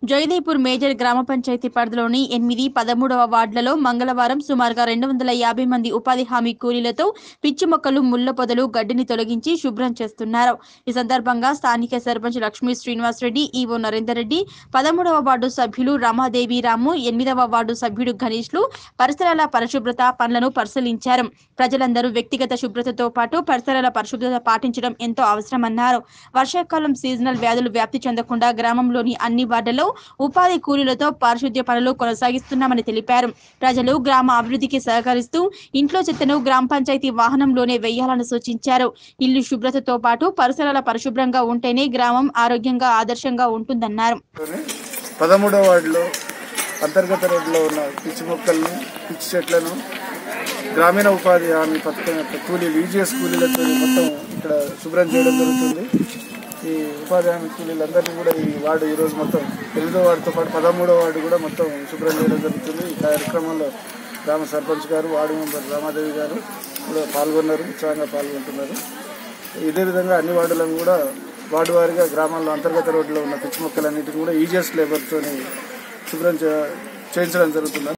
Jayadepur major గ్రామ పంచాయతీ పరిధిలోని ఎనిమిది పదమూడవ వార్డులలో మంగళవారం సుమారుగా రెండు వందల యాభై మంది ఉపాధి హామీ కూలీలతో పిచ్చి మొక్కలు ముళ్ల పొదలు గడ్డిని తొలగించి శుభ్రం చేస్తున్నారు ఈ సందర్భంగా స్థానిక సర్పంచ్ లక్ష్మీ శ్రీనివాస్ రెడ్డి ఈవో నరేందర్ రెడ్డి పదమూడవ వార్డు సభ్యులు రమాదేవి రాము ఎనిమిదవ వార్డు సభ్యుడు గణేష్లు పరిసరాల పరిశుభ్రత పనులను పరిశీలించారు ప్రజలందరూ వ్యక్తిగత శుభ్రతతో పాటు పరిసరాల పరిశుభ్రత పాటించడం ఎంతో అవసరమన్నారు వర్షాకాలం సీజనల్ వ్యాధులు వ్యాప్తి చెందకుండా గ్రామంలోని అన్ని వార్డుల్లో ఉపాధి కూలీలతో పారిశుద్ధ్య పనులు కొనసాగిస్తున్నామని తెలిపారు ప్రజలు గ్రామ అభివృద్ధికి సహకరిస్తూ ఇంట్లో చెత్తను గ్రామ పంచాయతీ వాహనంలోనే వెయ్యాలని సూచించారు ఇల్లు శుభ్రతతో పాటు పరిసరాల పరిశుభ్రంగా ఉంటేనే గ్రామం ఆరోగ్యంగా ఆదర్శంగా ఉంటుందన్నారు లోని పదమూడవ వార్డులో అంతర్గత రోడ్లో ఉన్న పిచ్చి మొక్కలను పిచ్చి చెట్లను గ్రామీణ ఉపాధి హామీ పథకం యొక్క కూలీలు ఈజీఎస్ కూలీలతో మొత్తం ఇక్కడ శుభ్రం చేయడం జరుగుతుంది ఈ ఉపాధి హామీ కూలీలందరినీ కూడా ఈ వార్డు ఈరోజు మొత్తం ఎనిమిదో వార్డుతో పాటు పదమూడవ వార్డు కూడా మొత్తం శుభ్రం చేయడం జరుగుతుంది ఈ కార్యక్రమంలో గ్రామ సర్పంచ్ గారు వార్డు మెంబర్ రామాదేవి గారు కూడా పాల్గొన్నారు ఉత్సాహంగా పాల్గొంటున్నారు ఇదే విధంగా అన్ని వార్డులను కూడా వార్డు వారీగా గ్రామాల్లో అంతర్గత రోడ్లో ఉన్న పిచ్చి మొక్కలన్నిటిని కూడా ఈజీఎస్ లేబర్తో శుభ్రం చే- చేయించడం జరుగుతుంది